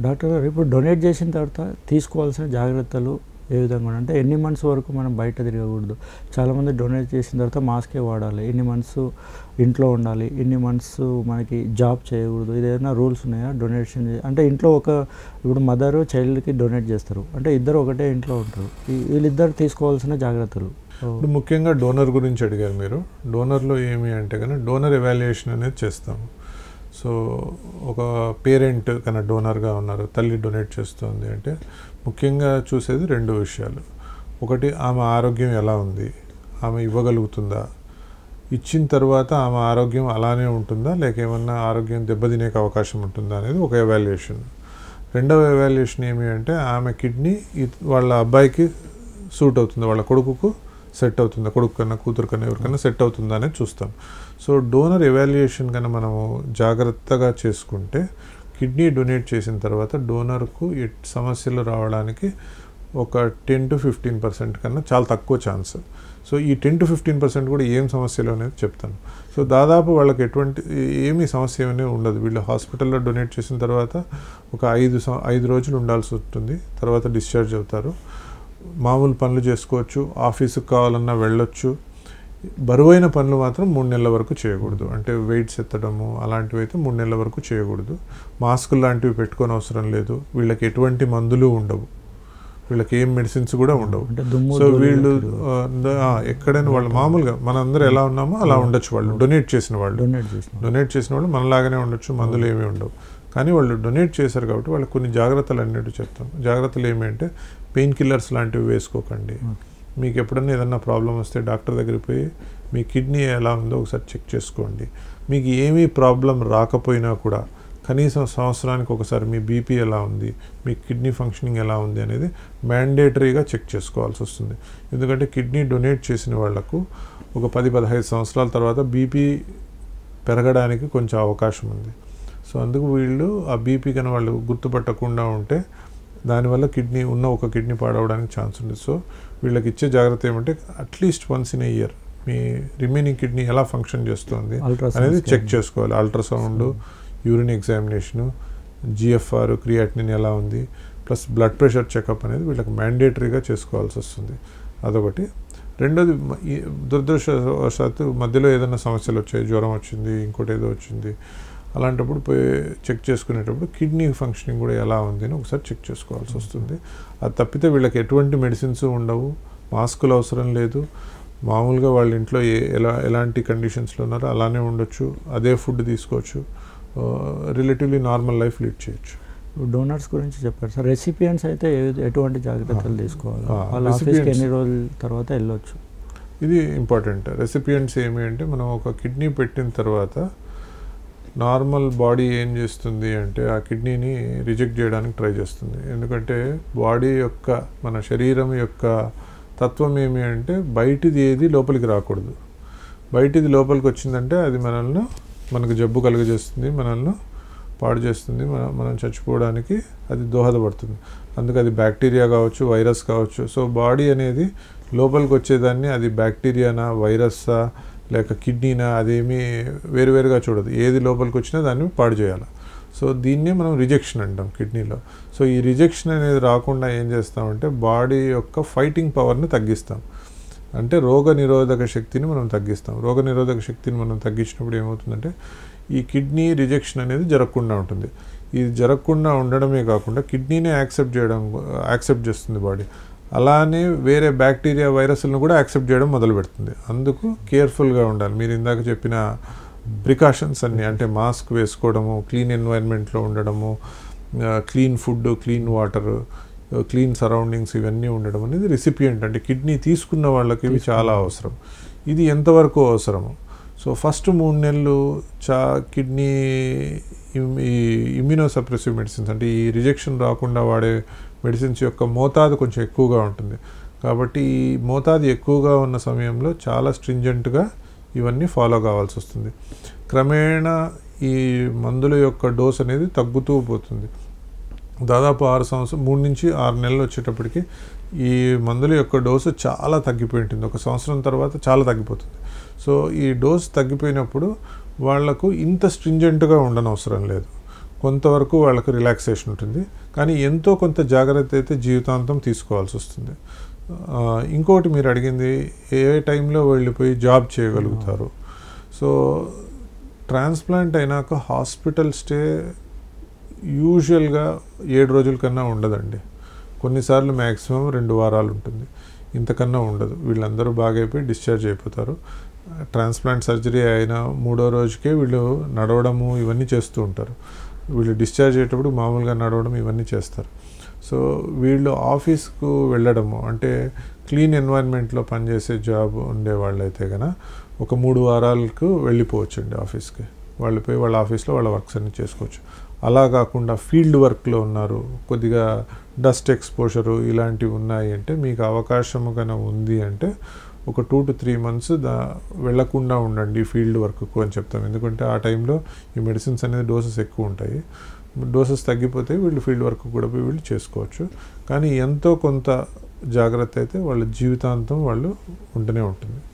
Doctor గారు ఇప్పుడు donate చేసిన తర్వాత తీసుకోవాల్సిన జాగ్రత్తలు ఏ విధంగా ఉన్నాయి? అంటే ఎన్ని మంత్స్ వరకు మనం బయట తిరగకూడదు చాలామంది డొనేట్ చేసిన తర్వాత మాస్కే వాడాలి ఎన్ని మంత్స్ ఇంట్లో ఉండాలి ఎన్ని మంత్స్ మనకి జాబ్ చేయకూడదు ఇది ఏదైనా రూల్స్ ఉన్నాయా డొనేషన్ చే- అంటే ఇంట్లో ఒక ఇప్పుడు మదర్ చైల్డ్కి డొనేట్ చేస్తారు అంటే ఇద్దరు ఒకటే ఇంట్లో ఉంటారు ఈ- వీళ్ళిద్దరు తీసుకోవాల్సిన జాగ్రత్తలు ఇప్పుడు ముఖ్యంగా డోనర్ గురించి అడిగారు మీరు డోనర్లో ఏమి అంటే కనుక డోనర్ ఎవాల్యుయేషన్ అనేది చేస్తాము సో ఒక పేరెంట్ కన్నా డోనర్గా ఉన్నారు తల్లి డొనేట్ చేస్తుంది అంటే ముఖ్యంగా చూసేది రెండు విషయాలు ఒకటి ఆమె ఆరోగ్యం ఎలా ఉంది ఆమె ఇవ్వగలుగుతుందా ఇచ్చిన తర్వాత ఆమె ఆరోగ్యం అలానే ఉంటుందా లేక ఏమన్నా ఆరోగ్యం దెబ్బతినే అవకాశం ఉంటుందా అనేది ఒక ఎవాల్యుయేషన్ రెండవ ఎవాల్యుయేషన్ ఏమి అంటే ఆమె కిడ్నీ ఇ- వాళ్ళ అబ్బాయికి సూట్ అవుతుంది వాళ్ళ కొడుకుకు సెట్ అవుతుందా కొడుకు కన్నా కూతురు కన్నా ఎవరికన్నా సెట్ అవుతుందా అనేది చూస్తాం సో డోనర్ ఎవాల్యుయేషన్ కన్నా మనము జాగ్రత్తగా చేసుకుంటే కిడ్నీ డొనేట్ చేసిన తర్వాత డోనర్కు ఎట్ సమస్యలు రావడానికి ఒక టెన్ టు ఫిఫ్టీన్ పర్సెంట్ కన్నా చాలా తక్కువ ఛాన్స్ సో ఈ టెన్ టు ఫిఫ్టీన్ పర్సెంట్ కూడా ఏం సమస్యలు అనేది చెప్తాను సో దాదాపు వాళ్ళకి ఎటువంటి ఏమీ సమస్య ఏమీ ఉండదు వీళ్ళు హాస్పిటల్లో డొనేట్ చేసిన తర్వాత ఒక ఐదు సం- ఐదు రోజులు ఉండాల్సి ఉంటుంది తర్వాత డిశ్చార్జ్ అవుతారు మామూలు పనులు చేసుకోవచ్చు ఆఫీసుకు కావాలన్నా వెళ్ళొచ్చు బరువైన పనులు మాత్రం మూడు నెలల వరకు చేయకూడదు అంటే వెయిట్స్ ఎత్తడము అలాంటివి అయితే మూడు నెలల వరకు చేయకూడదు మాస్కులు లాంటివి పెట్టుకొని అవసరం లేదు వీళ్ళకి ఎటువంటి మందులు ఉండవు వీళ్ళకి ఏం మెడిసిన్స్ కూడా ఉండవు అంటే దుమ్ము సో ధూళి వీళ్ళు తిరగదు. ఆ, ద- ఆ, ఎక్కడైనా వాళ్ళు మామూలుగా మనందరూ ఎలా ఉన్నామో అలా ఉండొచ్చు వాళ్ళు డొనేట్ చేసిన వాళ్ళు డొనేట్ చేసిన డొనేట్ చేసిన వాళ్ళు మనలాగానే ఉండొచ్చు మందులు ఏమీ ఉండవు కానీ వాళ్ళు డొనేట్ చేశారు కాబట్టి వాళ్ళకి కొన్ని జాగ్రత్తలు అన్నిటి చెప్తాం జాగ్రత్తలు ఏమి అంటే పెయిన్ కిల్లర్స్ లాంటివి వేసుకోకండి ఓకే. మీకు ఎప్పుడన్నా ఏదన్నా ప్రాబ్లం వస్తే డాక్టర్ దగ్గరికి పోయి మీ కిడ్నీ ఎలా ఉందో ఒకసారి చెక్ చేసుకోండి మీకు ఏమీ ప్రాబ్లం రాకపోయినా కూడా కనీసం సంవత్సరానికి ఒకసారి మీ బీపీ ఎలా ఉంది మీ కిడ్నీ ఫంక్షనింగ్ ఎలా ఉంది అనేది మ్యాండేటరీగా చెక్ చేసుకోవాల్సి వస్తుంది ఎందుకంటే కిడ్నీ డొనేట్ చేసిన వాళ్లకు ఒక పది పదహైదు సంవత్సరాల తర్వాత బీపీ పెరగడానికి కొంచెం అవకాశం ఉంది సో అందుకు వీళ్ళు ఆ బీపీ కన్నా వాళ్ళు గుర్తుపట్టకుండా ఉంటే దానివల్ల కిడ్నీ ఉన్న ఒక కిడ్నీ పాడవడానికి ఛాన్స్ ఉంది సో వీళ్ళకి ఇచ్చే జాగ్రత్త ఏమంటే at least once in a year మీ రిమైనింగ్ కిడ్నీ ఎలా ఫంక్షన్ చేస్తుంది Ultrasound అనేది scan. చెక్ చేసుకోవాలి ultrasound urine examination GFR creatinine ఎలా ఉంది ప్లస్ బ్లడ్ ప్రెషర్ చెకప్ అనేది వీళ్ళకి మ్యాండేటరీగా చేసుకోవాల్సి వస్తుంది అదొకటి రెండోది మ- ఈ దురదృష్టవశాత్తు మధ్యలో ఏదైనా సమస్యలు వచ్చాయి జ్వరం వచ్చింది ఇంకోటి ఏదో వచ్చింది అలాంటప్పుడు పోయి చెక్ చేసుకునేటప్పుడు కిడ్నీ ఫంక్షనింగ్ కూడా ఎలా ఉంది అని ఒకసారి చెక్ చేసుకోవాల్సి వస్తుంది అది తప్పితే వీళ్ళకి ఎటువంటి మెడిసిన్స్ ఉండవు మాస్కులు అవసరం లేదు మామూలుగా వాళ్ళ ఇంట్లో ఏ ఎలా ఎలాంటి కండిషన్స్లో ఉన్నారో అలానే ఉండొచ్చు అదే ఫుడ్ తీసుకోవచ్చు రిలేటివ్లీ నార్మల్ లైఫ్ లీడ్ చేయొచ్చు డోనర్స్ గురించి చెప్పారు సార్ రెసిపియన్స్ అయితే ఏ- ఎటువంటి జాగ్రత్తలు తీసుకోవాలి ఆ, వాళ్ళ ఆఫీస్కి recipients- ఎన్ని రోజుల తర్వాత వెళ్ళొచ్చు ఇది ఇంపార్టెంట్ రెసిపియంట్స్ ఏమి అంటే మనం ఒక కిడ్నీ పెట్టిన తర్వాత నార్మల్ బాడీ ఏం చేస్తుంది అంటే ఆ కిడ్నీని రిజెక్ట్ చేయడానికి ట్రై చేస్తుంది ఎందుకంటే బాడీ యొక్క మన శరీరం యొక్క తత్వం ఏమి అంటే బయటిది ఏది లోపలికి రాకూడదు బయటిది లోపలికి వచ్చిందంటే అది మనల్ని మనకు జబ్బు కలుగజేస్తుంది మనల్ని పాడు చేస్తుంది మన మనం చచ్చిపోవడానికి అది దోహదపడుతుంది అందుకు అది బ్యాక్టీరియా కావచ్చు వైరస్ కావచ్చు సో బాడీ అనేది లోపలికి వచ్చేదాన్ని అది బ్యాక్టీరియానా వైరస్సా లేక కిడ్నీనా అదేమీ వేరువేరుగా చూడదు ఏది లోపలికి వచ్చినా దాన్ని పాడు చేయాలి సో దీన్నే మనం రిజెక్షన్ అంటాం కిడ్నీలో సో ఈ రిజెక్షన్ అనేది రాకుండా ఏం చేస్తామంటే బాడీ యొక్క ఫైటింగ్ పవర్ని తగ్గిస్తాం అంటే రోగ నిరోధక శక్తిని మనం తగ్గిస్తాం రోగ నిరోధక శక్తిని మనం తగ్గించినప్పుడు ఏమవుతుందంటే ఈ కిడ్నీ రిజెక్షన్ అనేది జరగకుండా ఉంటుంది ఇది జరగకుండా ఉండడమే కాకుండా కిడ్నీని యాక్సెప్ట్ చేయడం యాక్సెప్ట్ చేస్తుంది బాడీ అలానే వేరే బ్యాక్టీరియా వైరస్లను కూడా యాక్సెప్ట్ చేయడం మొదలు పెడుతుంది అందుకు కేర్ఫుల్గా ఉండాలి మీరు ఇందాక చెప్పిన ప్రికాషన్స్ అన్నీ అంటే మాస్క్ వేసుకోవడము క్లీన్ ఎన్వైర్న్మెంట్లో ఉండడము clean food clean water clean surroundings ఇవన్నీ ఉండడం అనేది రిసిపియంట్ అంటే కిడ్నీ తీసుకున్న వాళ్ళకి ఇవి చాలా అవసరం ఇది ఎంతవరకు అవసరము సో ఫస్ట్ మూడు నెలలు చా కిడ్నీ ఇమ్- ఈ ఇమ్యూనోసప్రెసివ్ మెడిసిన్స్ అంటే ఈ రిజెక్షన్ రాకుండా వాడే మెడిసిన్స్ యొక్క మోతాదు కొంచెం ఎక్కువగా ఉంటుంది కాబట్టి ఈ మోతాదు ఎక్కువగా ఉన్న సమయంలో చాలా స్ట్రింజెంట్గా ఇవన్నీ ఫాలో కావాల్సి వస్తుంది క్రమేణా ఈ మందుల యొక్క డోస్ అనేది తగ్గుతూ పోతుంది దాదాపు ఆరు సంవత్సరం మూడు నుంచి ఆరు నెలలు వచ్చేటప్పటికి ఈ మందుల యొక్క డోసు చాలా తగ్గిపోయి ఉంటుంది ఒక సంవత్సరం తర్వాత చాలా తగ్గిపోతుంది సో ఈ డోస్ తగ్గిపోయినప్పుడు వాళ్లకు ఇంత స్ట్రింజెంట్గా ఉండనవసరం లేదు కొంతవరకు వాళ్ళకు రిలాక్సేషన్ ఉంటుంది కానీ ఎంతో కొంత జాగ్రత్త అయితే జీవితాంతం తీసుకోవాల్సి వస్తుంది ఆ, ఇంకోటి మీరు అడిగింది ఏ టైంలో వెళ్ళిపోయి జాబ్ చేయగలుగుతారు సో ట్రాన్స్ప్లాంట్ అయినాక హాస్పిటల్ స్టే యూజువల్గా ఏడు రోజుల కన్నా ఉండదండి కొన్నిసార్లు మ్యాక్సిమం రెండు వారాలు ఉంటుంది ఇంతకన్నా ఉండదు వీళ్ళందరూ బాగైపోయి డిశ్చార్జ్ అయిపోతారు ట్రాన్స్ప్లాంట్ సర్జరీ అయిన మూడో రోజుకే వీళ్ళు నడవడము ఇవన్నీ చేస్తూ ఉంటారు వీళ్ళు డిశ్చార్జ్ అయ్యేటప్పుడు మామూలుగా నడవడం ఇవన్నీ చేస్తారు సో వీళ్ళు ఆఫీస్కు వెళ్ళడము అంటే క్లీన్ ఎన్వైర్న్మెంట్లో పనిచేసే జాబ్ ఉండే వాళ్ళైతే కనుక ఒక మూడు వారాలకు వెళ్ళిపోవచ్చండి ఆఫీస్కి వాళ్ళు పోయి వాళ్ళ ఆఫీస్లో వాళ్ళ వర్క్స్ అన్ని చేసుకోవచ్చు అలా కాకుండా ఫీల్డ్ వర్క్లో ఉన్నారు కొద్దిగా డస్ట్ ఎక్స్పోజరు ఇలాంటివి ఉన్నాయి అంటే మీకు అవకాశం కనుక ఉంది అంటే ఒక టూ టు త్రీ మంత్స్ దా వెళ్లకుండా ఉండండి ఫీల్డ్ వర్క్కు అని చెప్తాం ఎందుకంటే ఆ టైంలో ఈ మెడిసిన్స్ అనేది డోసెస్ ఎక్కువ ఉంటాయి డోసెస్ తగ్గిపోతే వీళ్ళు ఫీల్డ్ వర్క్ కూడా పోయి వీళ్ళు చేసుకోవచ్చు కానీ ఎంతో కొంత జాగ్రత్త అయితే వాళ్ళ జీవితాంతం వాళ్ళు ఉంటూనే ఉంటుంది